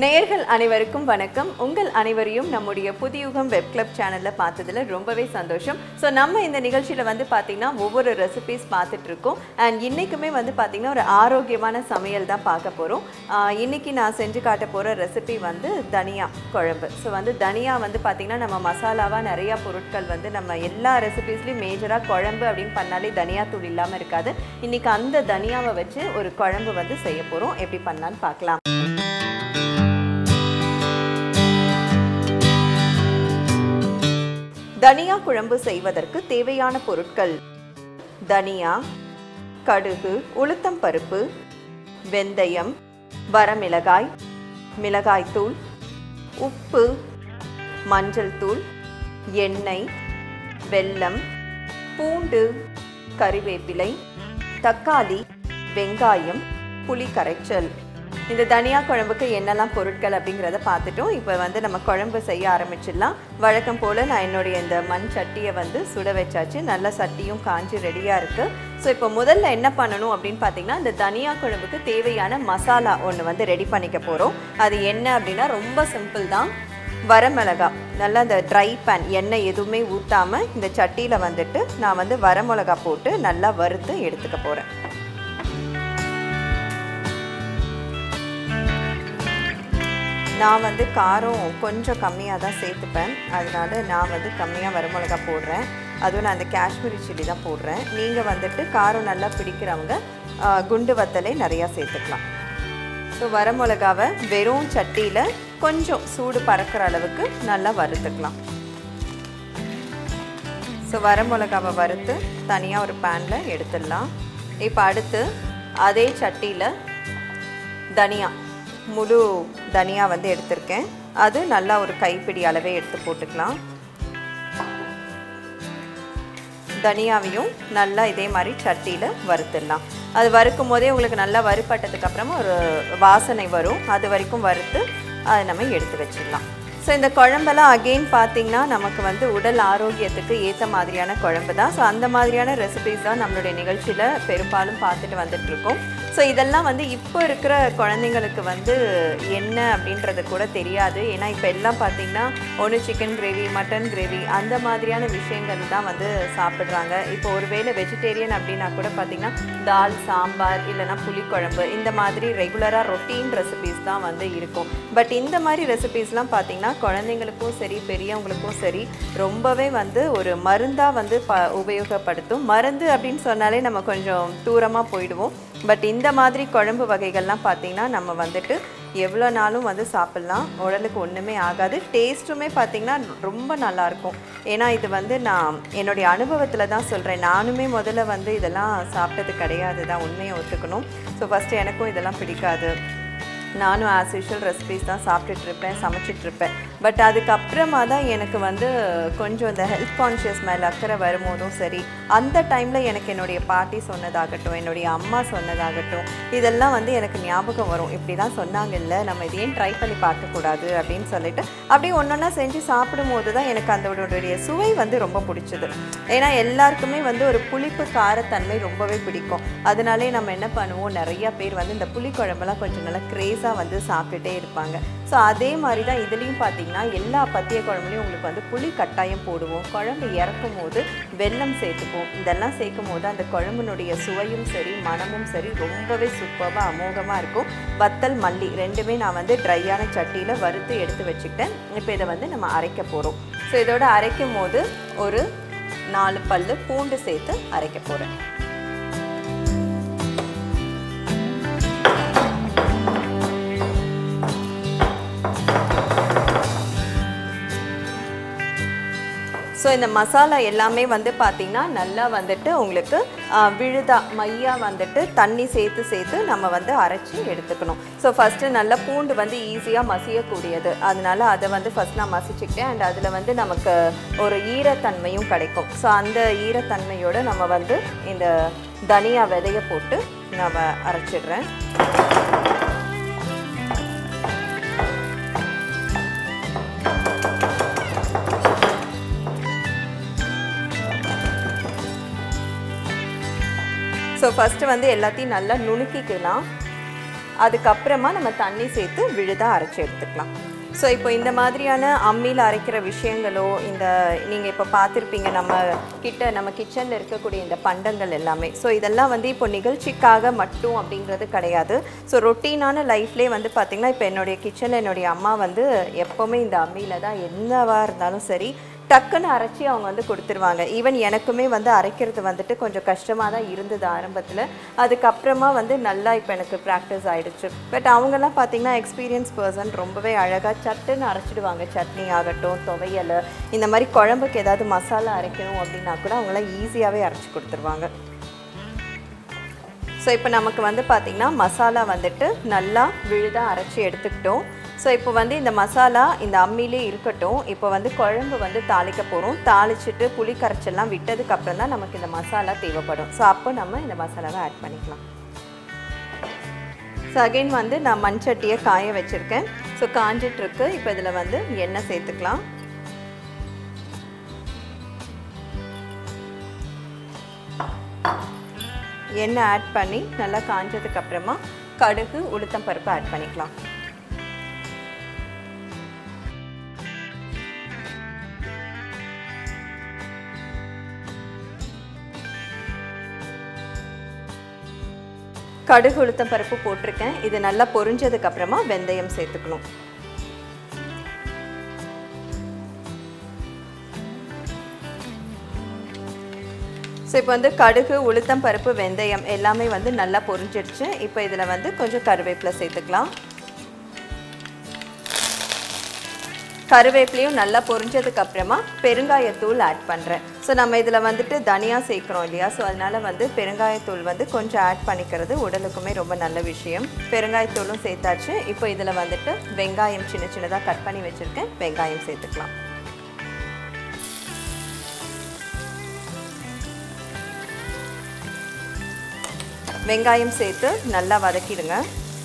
நேயர்கள் அனைவருக்கும் வணக்கம் உங்கள் அனைவரையும் நம்முடைய புதியுகம் வெப் கிளப் சேனலில் பார்த்ததுல ரொம்பவே சந்தோஷம் ஸோ நம்ம இந்த நிகழ்ச்சியில் வந்து பார்த்திங்கன்னா ஒவ்வொரு ரெசிபிஸ் பார்த்துட்டு இருக்கோம் அண்ட் இன்றைக்குமே வந்து பார்த்திங்கன்னா ஒரு ஆரோக்கியமான சமையல் தான் பார்க்க போகிறோம் இன்னைக்கு நான் செஞ்சு காட்ட போகிற ரெசிபி வந்து தனியா குழம்பு ஸோ வந்து தனியா வந்து பார்த்திங்கன்னா நம்ம மசாலாவாக நிறையா பொருட்கள் வந்து நம்ம எல்லா ரெசிபீஸ்லையும் மேஜராக குழம்பு அப்படின்னு பண்ணாலே தனியா தூள் இல்லாமல் இருக்காது இன்னைக்கு அந்த தனியாவை வச்சு ஒரு குழம்பு வந்து செய்ய போகிறோம் எப்படி பண்ணலான்னு பார்க்கலாம் தனியா குழம்பு செய்வதற்கு தேவையான பொருட்கள் தனியா கடுகு உளுத்தம் பருப்பு வெந்தயம் வரமிளகாய் மிளகாய்த்தூள் உப்பு மஞ்சள் தூள் எண்ணெய் வெல்லம் பூண்டு கறிவேப்பிலை தக்காளி வெங்காயம் புளி கரைச்சல் இந்த தனியா குழம்புக்கு என்னெல்லாம் பொருட்கள் அப்படிங்கிறத பார்த்துட்டோம் இப்போ வந்து நம்ம குழம்பு செய்ய ஆரம்பிச்சிடலாம் வழக்கம் போல் நான் என்னுடைய இந்த மண் சட்டியை வந்து சுட வச்சாச்சு நல்ல சட்டியும் காஞ்சி ரெடியாக இருக்குது ஸோ இப்போ முதல்ல என்ன பண்ணணும் அப்படின்னு பார்த்தீங்கன்னா இந்த தனியா குழம்புக்கு தேவையான மசாலா ஒன்று வந்து ரெடி பண்ணிக்க போகிறோம் அது என்ன அப்படின்னா ரொம்ப சிம்பிள் தான் வரமிளகா நல்லா இந்த ட்ரை பேன் எண்ணெய் எதுவுமே ஊற்றாமல் இந்த சட்டியில் வந்துட்டு நான் வந்து வரமிளகா போட்டு நல்லா வறுத்து எடுத்துக்க போகிறேன் நான் வந்து காரம் கொஞ்சம் கம்மியாக தான் சேர்த்துப்பேன் அதனால நான் வந்து கம்மியாக வரமிளகா போடுறேன் அதுவும் நான் அந்த காஷ்மீரி சில்லி தான் போடுறேன் நீங்கள் வந்துட்டு காரம் நல்லா பிடிக்கிறவங்க ஆ, குண்டு வத்தலே நிறையா சேர்த்துக்கலாம் ஸோ வரமிளகாவை வெறும் சட்டியில் கொஞ்சம் சூடு பறக்கிற அளவுக்கு நல்லா வறுத்துக்கலாம் ஸோ வரமிளகாவை வறுத்து தனியாக ஒரு பேனில் எடுத்துடலாம் இப்போ அடுத்து அதே சட்டியில் தனியா முழு தனியா வந்து எடுத்திருக்கேன் அது நல்லா ஒரு கைப்பிடி அளவே எடுத்து போட்டுக்கலாம் தனியாவையும் நல்லா இதே மாதிரி சட்டியில் வறுத்துடலாம் அது வறுக்கும் போதே உங்களுக்கு நல்லா வறுப்பட்டதுக்கு அப்புறமா ஒரு வாசனை வரும் அது வரைக்கும் வறுத்து அதை நம்ம எடுத்து வச்சிடலாம் ஸோ இந்த குழம்பெல்லாம் அகெயின் பார்த்தீங்கன்னா நமக்கு வந்து உடல் ஆரோக்கியத்துக்கு ஏற்ற மாதிரியான குழம்பு தான் ஸோ அந்த மாதிரியான ரெசிபிஸ் தான் நம்மளுடைய நிகழ்ச்சியில் பெரும்பாலும் பார்த்துட்டு வந்துட்டு இருக்கோம் ஸோ இதெல்லாம் வந்து இப்போ இருக்கிற குழந்தைங்களுக்கு வந்து என்ன அப்படின்றது கூட தெரியாது ஏன்னா இப்போ எல்லாம் பார்த்தீங்கன்னா ஒன்று சிக்கன் கிரேவி மட்டன் கிரேவி அந்த மாதிரியான விஷயங்கள் தான் வந்து சாப்பிட்றாங்க இப்போ ஒருவேளை வெஜிடேரியன் அப்படின்னா கூட பார்த்தீங்கன்னா தால் சாம்பார் இல்லைன்னா புளிக்குழம்பு இந்த மாதிரி ரெகுலராக ரொட்டீன் ரெசிபிஸ் தான் வந்து இருக்கும் பட் இந்த மாதிரி ரெசிபிஸ்லாம் பார்த்தீங்கன்னா குழந்தைங்களுக்கும் சரி பெரியவங்களுக்கும் சரி ரொம்பவே வந்து ஒரு மருந்தாக வந்து ப உபயோகப்படுத்தும் மருந்து அப்படின்னு சொன்னாலே நம்ம கொஞ்சம் தூரமாக போயிடுவோம் பட் இந்த மாதிரி குழம்பு வகைகள்லாம் பார்த்தீங்கன்னா நம்ம வந்துட்டு எவ்வளோ நாளும் வந்து சாப்பிட்லாம் உடலுக்கு ஒன்றுமே ஆகாது டேஸ்ட்டுமே பார்த்திங்கன்னா ரொம்ப நல்லாயிருக்கும் ஏன்னா இது வந்து நான் என்னுடைய அனுபவத்தில் தான் சொல்கிறேன் நானுமே முதல்ல வந்து இதெல்லாம் சாப்பிட்டது கிடையாது தான் உண்மையை ஒத்துக்கணும் ஸோ ஃபஸ்ட்டு எனக்கும் இதெல்லாம் பிடிக்காது நானும் ஆஸ் யூஷுவல் ரெசிபிஸ் தான் சாப்பிட்டுட்டு இருப்பேன் சமைச்சிட்டு இருப்பேன் பட் அதுக்கப்புறமா தான் எனக்கு வந்து கொஞ்சம் இந்த ஹெல்த் கான்ஷியஸ் மேலே அக்கறை வரும்போதும் சரி அந்த டைமில் எனக்கு என்னுடைய பாட்டி சொன்னதாகட்டும் என்னுடைய அம்மா சொன்னதாகட்டும் இதெல்லாம் வந்து எனக்கு ஞாபகம் வரும் இப்படி தான் சொன்னாங்கல்ல நம்ம இதையும் ட்ரை பண்ணி பார்க்கக்கூடாது அப்படின்னு சொல்லிட்டு அப்படியே ஒன்றொன்னா செஞ்சு சாப்பிடும்போது தான் எனக்கு அதோடைய சுவை வந்து ரொம்ப பிடிச்சது ஏன்னா எல்லாருக்குமே வந்து ஒரு புளிப்பு காரத்தன்மை ரொம்பவே பிடிக்கும் அதனாலே நம்ம என்ன பண்ணுவோம் நிறைய பேர் வந்து இந்த புளிக்குழம்பெல்லாம் கொஞ்சம் நல்லா கிரேஸாக வந்து சாப்பிட்டுட்டே இருப்பாங்க ஸோ அதே மாதிரி தான் இதுலேயும் பார்த்தீங்கன்னா எல்லா பத்திய குழம்புலையும் உங்களுக்கு வந்து புளி கட்டாயம் போடுவோம் குழம்பு இறக்கும் போது வெல்லம் சேர்த்துப்போம் இதெல்லாம் சேர்க்கும் போது அந்த குழம்புனுடைய சுவையும் சரி மனமும் சரி ரொம்பவே சூப்பராக அமோகமாக இருக்கும் வத்தல் மல்லி ரெண்டுமே நான் வந்து ட்ரையான சட்டியில் வறுத்து எடுத்து வச்சுக்கிட்டேன் இப்போ இதை வந்து நம்ம அரைக்க போகிறோம் ஸோ இதோட அரைக்கும் போது ஒரு நாலு பல்லு பூண்டு சேர்த்து அரைக்க போகிறேன் ஸோ இந்த மசாலா எல்லாமே வந்து பார்த்திங்கன்னா நல்லா வந்துட்டு உங்களுக்கு ஆ, விழுதா மையாக வந்துட்டு தண்ணி சேர்த்து சேர்த்து நம்ம வந்து அரைச்சி எடுத்துக்கணும் ஸோ ஃபஸ்ட்டு நல்லா பூண்டு வந்து ஈஸியாக மசியக்கூடியது அதனால அதை வந்து ஃபஸ்ட் நான் மசிச்சுக்கிட்டேன் அண்ட் அதில் வந்து நமக்கு ஒரு ஈரத்தன்மையும் கிடைக்கும் ஸோ அந்த ஈரத்தன்மையோடு நம்ம வந்து இந்த தனியா விதைய போட்டு நம்ம அரைச்சிடுறேன் ஸோ ஃபஸ்ட்டு வந்து எல்லாத்தையும் நல்லா நுணுக்கிக்கலாம் அதுக்கப்புறமா நம்ம தண்ணி சேர்த்து விழுதாக அரைச்சி எடுத்துக்கலாம் ஸோ இப்போ இந்த மாதிரியான அம்மியில் அரைக்கிற விஷயங்களோ இந்த நீங்கள் இப்போ பார்த்துருப்பீங்க நம்ம கிட்ட நம்ம கிச்சனில் இருக்கக்கூடிய இந்த பண்டங்கள் எல்லாமே ஸோ இதெல்லாம் வந்து இப்போ நிகழ்ச்சிக்காக மட்டும் அப்படிங்கிறது கிடையாது ஸோ ரொட்டீனான லைஃப்லேயே வந்து பார்த்திங்கன்னா இப்போ என்னுடைய கிச்சனில் என்னுடைய அம்மா வந்து எப்போவுமே இந்த அம்மியில் தான் என்னவா இருந்தாலும் சரி டக்குன்னு அரைச்சி அவங்க வந்து கொடுத்துருவாங்க ஈவன் எனக்குமே வந்து அரைக்கிறது வந்துட்டு கொஞ்சம் கஷ்டமாக தான் இருந்தது ஆரம்பத்தில் அதுக்கப்புறமா வந்து நல்லா இப்போ எனக்கு ப்ராக்டிஸ் ஆயிடுச்சு பட் அவங்கெல்லாம் பார்த்தீங்கன்னா எக்ஸ்பீரியன்ஸ் பர்சன் ரொம்பவே அழகாக சட்டுன்னு அரைச்சிடுவாங்க சட்னி ஆகட்டும் துவையல் இந்த மாதிரி குழம்புக்கு ஏதாவது மசாலா அரைக்கணும் அப்படின்னா கூட அவங்களாம் ஈஸியாகவே அரைச்சி கொடுத்துருவாங்க ஸோ இப்போ நமக்கு வந்து பார்த்திங்கன்னா மசாலா வந்துட்டு நல்லா விழுதாக அரைச்சி எடுத்துக்கிட்டோம் ஸோ இப்போ வந்து இந்த மசாலா இந்த அம்மிலே இருக்கட்டும் இப்போ வந்து குழம்பு வந்து தாளிக்க போகிறோம் தாளிச்சிட்டு புளி கரைச்செல்லாம் விட்டதுக்கு அப்புறம் தான் நமக்கு இந்த மசாலா தேவைப்படும் ஸோ அப்போ நம்ம இந்த மசாலாவை ஆட் பண்ணிக்கலாம் ஸோ அகைன் வந்து நான் மண் சட்டியை காய வச்சுருக்கேன் ஸோ காஞ்சிட்ருக்கு இப்போ இதில் வந்து எண்ணெய் சேர்த்துக்கலாம் எண்ணெய் ஆட் பண்ணி நல்லா காஞ்சதுக்கு அப்புறமா கடுகு உளுத்தம் பருப்பு ஆட் பண்ணிக்கலாம் கடுகு உளுத்தம் பருப்பு போட்டிருக்கேன் இது நல்லா பொரிஞ்சதுக்கு அப்புறமா வெந்தயம் சேர்த்துக்கணும் ஸோ இப்போ வந்து கடுகு உளுத்தம் பருப்பு வெந்தயம் எல்லாமே வந்து நல்லா பொரிஞ்சிடுச்சு இப்போ இதில் வந்து கொஞ்சம் கருவேப்பிலை சேர்த்துக்கலாம் கருவேப்பிலையும் நல்லா பொரிஞ்சதுக்கு அப்புறமா பெருங்காயத்தூள் ஆட் பண்ணுறேன் ஸோ நம்ம இதில் வந்துட்டு தனியா சேர்க்குறோம் இல்லையா ஸோ அதனால் வந்து பெருங்காயத்தூள் வந்து கொஞ்சம் ஆட் பண்ணிக்கிறது உடலுக்குமே ரொம்ப நல்ல விஷயம் பெருங்காயத்தூளும் சேர்த்தாச்சு இப்போ இதில் வந்துட்டு வெங்காயம் சின்ன சின்னதாக கட் பண்ணி வச்சுருக்கேன் வெங்காயம் சேர்த்துக்கலாம் வெங்காயம் சேர்த்து நல்லா வதக்கிடுங்க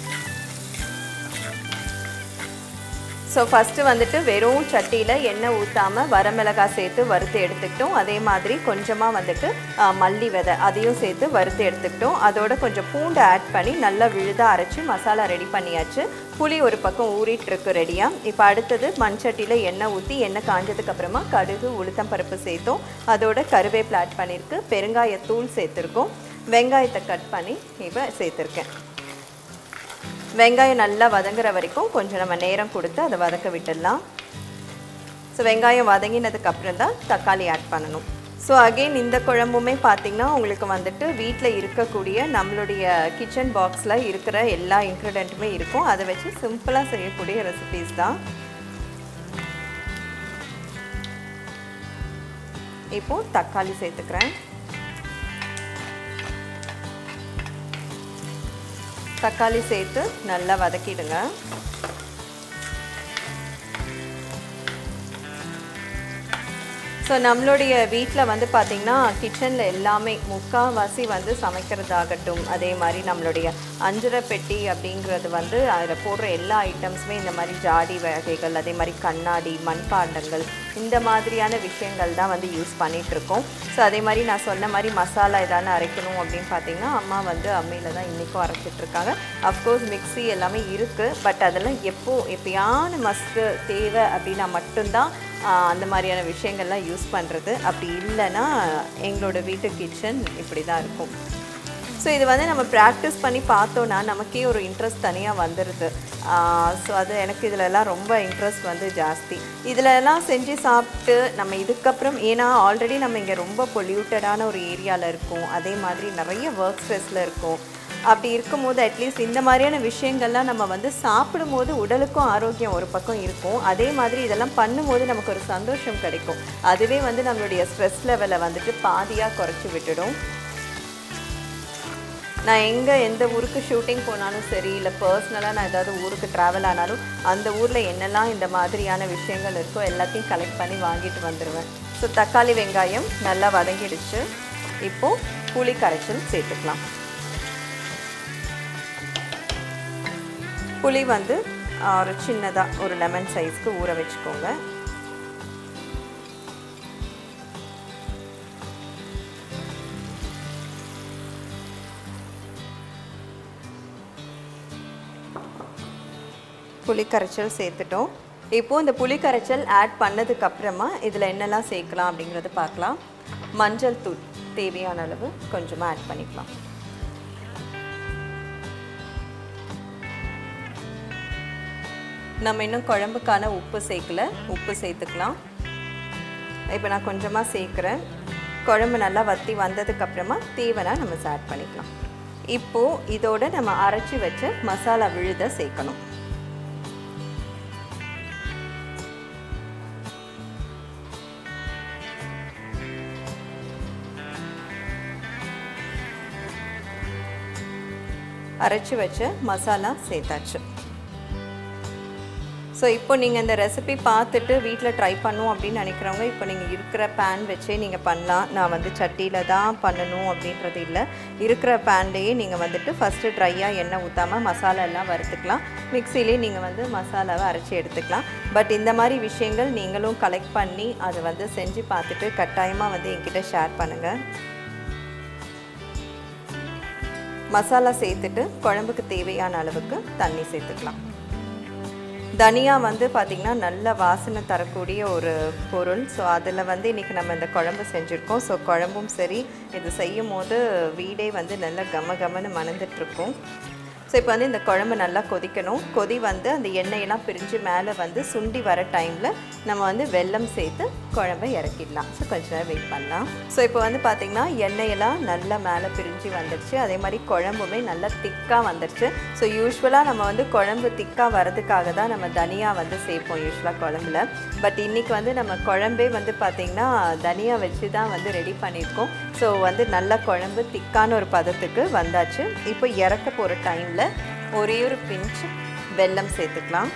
ஸோ ஃபஸ்ட்டு வந்துட்டு வெறும் சட்டியில் எண்ணெய் ஊற்றாமல் வரமிளகாய் சேர்த்து வறுத்து எடுத்துக்கிட்டோம் அதே மாதிரி கொஞ்சமாக வந்துட்டு ஆ, மல்லி விதை அதையும் சேர்த்து வறுத்து எடுத்துக்கிட்டோம் அதோட கொஞ்சம் பூண்டு ஆட் பண்ணி நல்லா விழுதாக அரைச்சி மசாலா ரெடி பண்ணியாச்சு புளி ஒரு பக்கம் ஊறிட்டு இருக்கு ரெடியாக இப்போ அடுத்தது மண் சட்டியில் எண்ணெய் ஊற்றி எண்ணெய் காஞ்சதுக்கு அப்புறமா கடுகு உளுத்தம் பருப்பு சேர்த்தோம் அதோட கருவேப்பிலை ஆட் பண்ணியிருக்கு பெருங்காயத்தூள் சேர்த்துருக்கோம் வெங்காயத்தை கட் பண்ணி இப்போ சேர்த்துருக்கேன் வெங்காயம் நல்லா வதங்குற வரைக்கும் கொஞ்சம் நம்ம நேரம் கொடுத்து அதை வதக்க விட்டுடலாம் ஸோ வெங்காயம் வதங்கினதுக்கு அப்புறம் தான் தக்காளி ஆட் பண்ணணும் ஸோ அகெயின் இந்த குழம்புமே பார்த்திங்கன்னா உங்களுக்கு வந்துட்டு வீட்டில் இருக்கக்கூடிய நம்மளுடைய கிச்சன் பாக்ஸில் இருக்கிற எல்லா இன்க்ரீடியண்ட்டுமே இருக்கும் அதை வச்சு சிம்பிளாக செய்யக்கூடிய ரெசிபீஸ் தான் இப்போது தக்காளி சேர்த்துக்கிறேன் தக்காளி சேர்த்து நல்லா வதக்கிடுங்க ஸோ நம்மளுடைய வீட்டில் வந்து பார்த்திங்கன்னா கிச்சனில் எல்லாமே முக்கால்வாசி வந்து சமைக்கிறதாகட்டும் அதே மாதிரி நம்மளுடைய அஞ்சரை பெட்டி அப்படிங்கிறது வந்து அதில் போடுற எல்லா ஐட்டம்ஸுமே இந்த மாதிரி ஜாடி வகைகள் அதே மாதிரி கண்ணாடி மண்பாண்டங்கள் இந்த மாதிரியான விஷயங்கள் தான் வந்து யூஸ் பண்ணிகிட்ருக்கோம் ஸோ அதே மாதிரி நான் சொன்ன மாதிரி மசாலா எதாவது அரைக்கணும் அப்படின்னு பார்த்தீங்கன்னா அம்மா வந்து அம்மியில் தான் இன்றைக்கும் அரைச்சிட்ருக்காங்க அஃப்கோர்ஸ் மிக்ஸி எல்லாமே இருக்குது பட் அதெல்லாம் எப்போ எப்பயானு மஸ்ட்டு தேவை அப்படின்னா மட்டும்தான் ஆஹ், அந்த மாதிரியான விஷயங்கள்லாம் யூஸ் பண்ணுறது அப்படி இல்லைன்னா எங்களோட வீட்டு கிச்சன் இப்படி தான் இருக்கும் ஸோ இது வந்து நம்ம ப்ராக்டிஸ் பண்ணி பார்த்தோன்னா நமக்கே ஒரு இன்ட்ரெஸ்ட் தனியாக வந்துடுது ஸோ அது எனக்கு இதிலெல்லாம் ரொம்ப இன்ட்ரெஸ்ட் வந்து ஜாஸ்தி இதிலெல்லாம் செஞ்சு சாப்பிட்டு நம்ம இதுக்கப்புறம் ஏன்னா ஆல்ரெடி நம்ம இங்கே ரொம்ப பொல்யூட்டடான ஒரு ஏரியாவில் இருக்கோம் அதே மாதிரி நிறைய ஒர்க் ஸ்ட்ரெஸ்ஸில் இருக்கோம் அப்படி இருக்கும்போது அட்லீஸ்ட் இந்த மாதிரியான விஷயங்கள்லாம் நம்ம வந்து சாப்பிடும்போது உடலுக்கும் ஆரோக்கியம் ஒரு பக்கம் இருக்கும் அதே மாதிரி இதெல்லாம் பண்ணும்போது நமக்கு ஒரு சந்தோஷம் கிடைக்கும் அதுவே வந்து நம்மளுடைய ஸ்ட்ரெஸ் லெவலை வந்துட்டு பாதியாக குறைச்சி விட்டுடும் நான் எங்கே எந்த ஊருக்கு ஷூட்டிங் போனாலும் சரி இல்லை பர்சனலாக நான் ஏதாவது ஊருக்கு ட்ராவல் ஆனாலும் அந்த ஊரில் என்னெல்லாம் இந்த மாதிரியான விஷயங்கள் இருக்கோ எல்லாத்தையும் கலெக்ட் பண்ணி வாங்கிட்டு வந்துடுவேன் ஸோ தக்காளி வெங்காயம் நல்லா வதங்கிடுச்சு இப்போது புளி கரைச்சல் சேர்த்துக்கலாம் புளி வந்து ஆ, ஒரு சின்னதாக ஒரு லெமன் சைஸ்க்கு ஊற வச்சுக்கோங்க புளி கரைச்சல் சேர்த்துட்டோம் இப்போது இந்த புளி கரைச்சல் ஆட் பண்ணதுக்கு அப்புறமா இதில் என்னெல்லாம் சேர்க்கலாம் அப்படிங்கிறத பார்க்கலாம் மஞ்சள் தூள் தேவையான அளவு கொஞ்சமாக ஆட் பண்ணிக்கலாம் நம்ம இன்னும் குழம்புக்கான உப்பு சேர்க்கல உப்பு சேர்த்துக்கலாம் இப்போ நான் கொஞ்சமாக சேர்க்குறேன் குழம்பு நல்லா வற்றி வந்ததுக்கப்புறமா தேவைன்னா நம்ம ஆட் பண்ணிக்கலாம் இப்போது இதோட நம்ம அரைச்சி வச்ச மசாலா விழுத சேர்க்கணும் அரைச்சி வச்ச மசாலா சேர்த்தாச்சு ஸோ இப்போ நீங்கள் இந்த ரெசிபி பார்த்துட்டு வீட்டில் ட்ரை பண்ணும் அப்படின்னு நினைக்கிறவங்க இப்போ நீங்கள் இருக்கிற பேன் வச்சே நீங்கள் பண்ணலாம் நான் வந்து சட்டியில் தான் பண்ணணும் அப்படின்றது இல்லை இருக்கிற பேன்லேயே நீங்கள் வந்துட்டு ஃபஸ்ட்டு ட்ரையாக எண்ணெய் ஊற்றாமல் மசாலா எல்லாம் வறுத்துக்கலாம் மிக்சிலே நீங்கள் வந்து மசாலாவை அரைச்சி எடுத்துக்கலாம் பட் இந்த மாதிரி விஷயங்கள் நீங்களும் கலெக்ட் பண்ணி அதை வந்து செஞ்சு பார்த்துட்டு கட்டாயமாக வந்து என்கிட்ட ஷேர் பண்ணுங்கள் மசாலா சேர்த்துட்டு குழம்புக்கு தேவையான அளவுக்கு தண்ணி சேர்த்துக்கலாம் தனியா வந்து பார்த்திங்கன்னா நல்ல வாசனை தரக்கூடிய ஒரு பொருள் ஸோ அதில் வந்து இன்றைக்கி நம்ம இந்த குழம்பு செஞ்சுருக்கோம் ஸோ குழம்பும் சரி இது செய்யும் போது வீடே வந்து நல்லா கம கமன்னு மணந்துட்டுருக்கும் ஸோ இப்போ வந்து இந்த குழம்பு நல்லா கொதிக்கணும் கொதி வந்து அந்த எண்ணெயெல்லாம் பிரிஞ்சு மேலே வந்து சுண்டி வர டைமில் நம்ம வந்து வெல்லம் சேர்த்து குழம்பை இறக்கிடலாம் ஸோ கொஞ்ச நேரம் வெயிட் பண்ணலாம் ஸோ இப்போ வந்து பார்த்திங்கன்னா எண்ணெயெல்லாம் நல்லா மேலே பிரிஞ்சு வந்துடுச்சு அதே மாதிரி குழம்புமே நல்லா திக்காக வந்துடுச்சு ஸோ யூஸ்வலாக நம்ம வந்து குழம்பு திக்காக வரதுக்காக தான் நம்ம தனியா வந்து சேர்ப்போம் யூஸ்வலாக குழம்புல பட் இன்றைக்கி வந்து நம்ம குழம்பே வந்து பார்த்திங்கன்னா தனியா வச்சு தான் வந்து ரெடி பண்ணியிருக்கோம் ஸோ வந்து நல்ல குழம்பு திக்கான ஒரு பதத்துக்கு வந்தாச்சு இப்போ இறக்க போகிற டைமில் ஒரே ஒரு பிஞ்ச் வெல்லம் சேர்த்துக்கலாம்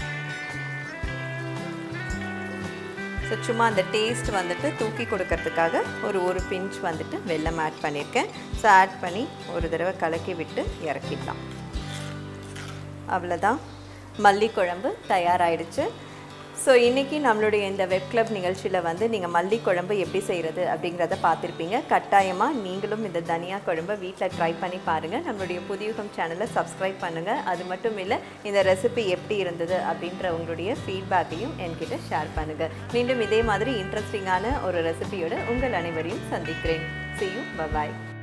ஸோ சும்மா அந்த டேஸ்ட் வந்துட்டு தூக்கி கொடுக்கறதுக்காக ஒரு ஒரு பிஞ்ச் வந்துட்டு வெல்லம் ஆட் பண்ணியிருக்கேன் ஸோ ஆட் பண்ணி ஒரு தடவை கலக்கி விட்டு இறக்கிடலாம் அவ்வளோதான் மல்லி குழம்பு தயாராகிடுச்சு ஸோ இன்றைக்கி நம்மளுடைய இந்த வெப் கிளப் நிகழ்ச்சியில் வந்து நீங்கள் மல்லி குழம்பு எப்படி செய்கிறது அப்படிங்கிறத பார்த்துருப்பீங்க கட்டாயமாக நீங்களும் இந்த தனியா குழம்பை வீட்டில் ட்ரை பண்ணி பாருங்கள் நம்மளுடைய புதியுகம் சேனலை சப்ஸ்கிரைப் பண்ணுங்கள் அது மட்டும் இல்லை இந்த ரெசிபி எப்படி இருந்தது அப்படின்ற உங்களுடைய ஃபீட்பேக்கையும் என்கிட்ட ஷேர் பண்ணுங்கள் மீண்டும் இதே மாதிரி இன்ட்ரெஸ்டிங்கான ஒரு ரெசிபியோடு உங்கள் அனைவரையும் சந்திக்கிறேன் see you bye bye